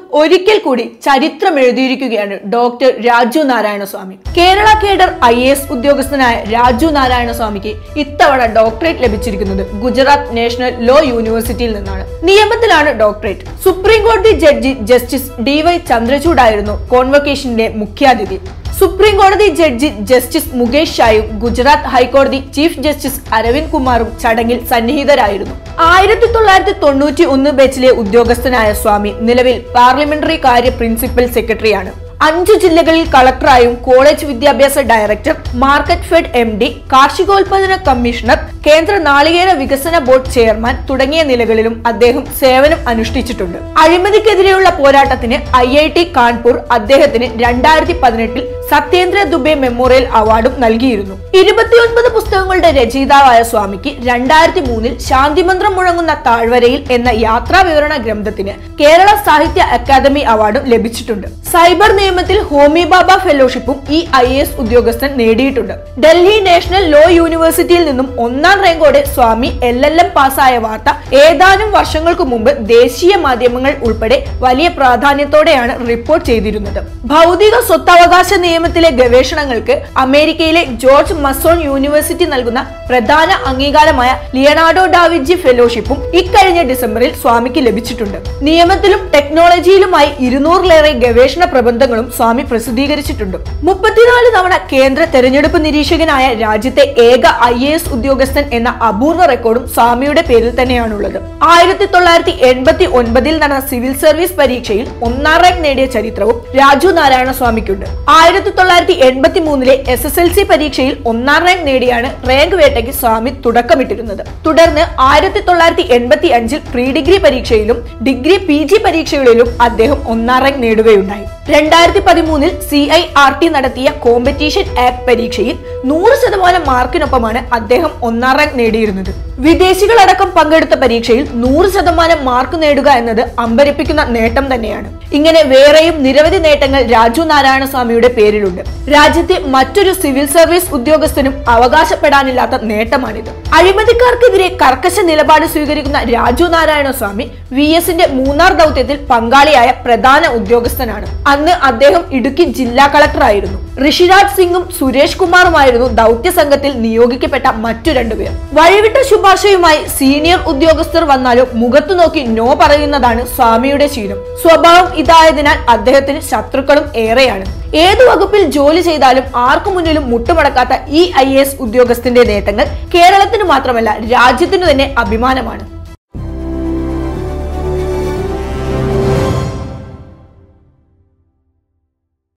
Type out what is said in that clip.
ഒരിക്കൽ കൂടി ചരിത്രം എഴുതിയിരിക്കുകയാണ് doctor Raju Narayanaswamy Kerala cadre I S ഉദ്യോഗസ്ഥനായ രാജു നാരായണസ്വാമിക്ക് ഇത്തവണ ഡോക്ടറേറ്റ് ലഭിച്ചിരിക്കുന്നത് ഗുജറാത്ത് നാഷണൽ ലോ യൂണിവേഴ്സിറ്റിയിൽ നിന്നാണ് നിയമത്തിലാണ് ഡോക്ടറേറ്റ് സുപ്രീം കോടതി ജഡ്ജി ജസ്റ്റിസ് ഡി വൈ ചന്ദ്രചൂഡായിരുന്നു കോൺവൊക്കേഷന്റെ മുഖ്യാതിഥി സുപ്രീം കോടതി ജഡ്ജി ജസ്റ്റിസ് മുകേഷ് ഷായും ഗുജറാത്ത് ഹൈക്കോടതി ചീഫ് ജസ്റ്റിസ് അരവിന്ദ് കുമാറും ചടങ്ങിൽ സന്നിഹിതരായിരുന്നു ആയിരത്തി തൊള്ളായിരത്തി തൊണ്ണൂറ്റി ഒന്ന് ബാച്ചിലെ ഉദ്യോഗസ്ഥനായ സ്വാമി നിലവിൽ പാർലമെന്ററി കാര്യ പ്രിൻസിപ്പൽ സെക്രട്ടറിയാണ് അഞ്ചു ജില്ലകളിൽ കളക്ടറായും കോളേജ് വിദ്യാഭ്യാസ director market fed M D കാർഷികോൽപാദന കമ്മീഷണർ കേന്ദ്ര നാളികേര വികസന ബോർഡ് ചെയർമാൻ തുടങ്ങിയ നിലകളിലും അദ്ദേഹം സേവനം അനുഷ്ഠിച്ചിട്ടുണ്ട് അഴിമതിക്കെതിരെയുള്ള പോരാട്ടത്തിന് ഐ ഐ ടി കാൺപൂർ അദ്ദേഹത്തിന് രണ്ടായിരത്തി പതിനെട്ടിൽ സത്യേന്ദ്ര ദുബെ മെമ്മോറിയൽ അവാർഡും നൽകിയിരുന്നു ഇരുപത്തിയൊൻപത് പുസ്തകങ്ങളുടെ രചയിതാവായ സ്വാമിക്ക് രണ്ടായിരത്തി മൂന്നിൽ ശാന്തിമന്ത്രം മുഴങ്ങുന്ന താഴ്വരയിൽ എന്ന യാത്രാ വിവരണ ഗ്രന്ഥത്തിന് കേരള സാഹിത്യ അക്കാദമി അവാർഡും ലഭിച്ചിട്ടുണ്ട് സൈബർ നിയമത്തിൽ ഹോമി ബാബ ഫെലോഷിപ്പും ഈ ഐ എസ് ഉദ്യോഗസ്ഥൻ നേടിയിട്ടുണ്ട് ഡൽഹി നാഷണൽ ലോ യൂണിവേഴ്സിറ്റിയിൽ നിന്നും ഒന്നാം റാങ്കോടെ സ്വാമി എൽ എൽ എം പാസ്സായ വാർത്ത ഏതാനും വർഷങ്ങൾക്ക് മുമ്പ് ദേശീയ മാധ്യമങ്ങൾ ഉൾപ്പെടെ വലിയ പ്രാധാന്യത്തോടെയാണ് റിപ്പോർട്ട് ചെയ്തിരുന്നത് ഭൗതിക സ്വത്തവകാശ നിയമത്തിലെ ഗവേഷണങ്ങൾക്ക് അമേരിക്കയിലെ ജോർജ് മസോൺ യൂണിവേഴ്സിറ്റി നൽകുന്ന പ്രധാന അംഗീകാരമായ ലിയനാർഡോ ഡാവിഞ്ചി ഫെലോഷിപ്പും ഇക്കഴിഞ്ഞ ഡിസംബറിൽ സ്വാമിക്ക് ലഭിച്ചിട്ടുണ്ട് നിയമത്തിലും ടെക്നോളജിയിലുമായി ഇരുന്നൂറിലേറെ ഗവേഷണ പ്രബന്ധങ്ങളും സ്വാമി പ്രസിദ്ധീകരിച്ചിട്ടുണ്ട് മുപ്പത്തിനാല് തവണ കേന്ദ്ര തെരഞ്ഞെടുപ്പ് നിരീക്ഷകനായ രാജ്യത്തെ ഏക ഐ എ എസ് ഉദ്യോഗസ്ഥൻ എന്ന അപൂർവ റെക്കോർഡും സ്വാമിയുടെ പേരിൽ തന്നെയാണുള്ളത് ആയിരത്തി തൊള്ളായിരത്തി എൺപത്തി ഒൻപതിൽ നടന്ന സിവിൽ സർവീസ് പരീക്ഷയിൽ ഒന്നാം റാങ്ക് നേടിയ ചരിത്രവും രാജു നാരായണ സ്വാമിക്കുണ്ട് ആയിരത്തി തൊള്ളായിരത്തി എൺപത്തി മൂന്നിലെ എസ് എസ് എൽ സി പരീക്ഷയിൽ ഒന്നാം റാങ്ക് നേടിയാണ് റാങ്ക് വേട്ടയ്ക്ക് സ്വാമി തുടക്കമിട്ടിരുന്നത് തുടർന്ന് ആയിരത്തി തൊള്ളായിരത്തി എൺപത്തി അഞ്ചിൽ പ്രീ ഡിഗ്രി പരീക്ഷയിലും ഡിഗ്രി പി ജി പരീക്ഷകളിലും അദ്ദേഹം ഒന്നാം റാങ്ക് നേടുകയുണ്ടായി രണ്ടായിരത്തി പതിമൂന്നിൽ സി ഐ ആർ ടി നടത്തിയ കോമ്പറ്റീഷൻ ആക്ട് പരീക്ഷയിൽ നൂറ് ശതമാനം മാർക്കിനൊപ്പമാണ് അദ്ദേഹം ഒന്നാം റാങ്ക് നേടിയിരുന്നത് വിദേശികളടക്കം പങ്കെടുത്ത പരീക്ഷയിൽ നൂറ് ശതമാനം മാർക്ക് നേടുക എന്നത് അമ്പരപ്പിക്കുന്ന നേട്ടം തന്നെയാണ് ഇങ്ങനെ വേറെയും നിരവധി നേട്ടങ്ങൾ രാജു നാരായണ സ്വാമിയുടെ പേരിലുണ്ട് രാജ്യത്തെ മറ്റൊരു സിവിൽ സർവീസ് ഉദ്യോഗസ്ഥനും അവകാശപ്പെടാനില്ലാത്ത നേട്ടമാണിത് അഴിമതിക്കാർക്കെതിരെ കർക്കശ നിലപാട് സ്വീകരിക്കുന്ന രാജു നാരായണ സ്വാമി വി എസിന്റെ മൂന്നാർ ദൗത്യത്തിൽ പങ്കാളിയായ പ്രധാന ഉദ്യോഗസ്ഥനാണ് അന്ന് അദ്ദേഹം ഇടുക്കി ജില്ലാ കളക്ടറായിരുന്നു ഋഷിരാജ് സിംഗും സുരേഷ് കുമാറുമായിരുന്നു ദൗത്യ സംഘത്തിൽ നിയോഗിക്കപ്പെട്ട മറ്റു രണ്ടുപേർ വഴിവിട്ട ശുപാർശയുമായി സീനിയർ ഉദ്യോഗസ്ഥർ വന്നാലും മുഖത്തു നോക്കി നോ പറയുന്നതാണ് സ്വാമിയുടെ ശീലം സ്വഭാവം ഇതായതിനാൽ അദ്ദേഹത്തിന് ശത്രുക്കളും ഏറെയാണ് ഏതു വകുപ്പിൽ ജോലി ചെയ്താലും ആർക്കു മുന്നിലും മുട്ടുമടക്കാത്ത ഈ ഐ ഉദ്യോഗസ്ഥന്റെ നേട്ടങ്ങൾ കേരളത്തിന് മാത്രമല്ല രാജ്യത്തിനു തന്നെ അഭിമാനമാണ്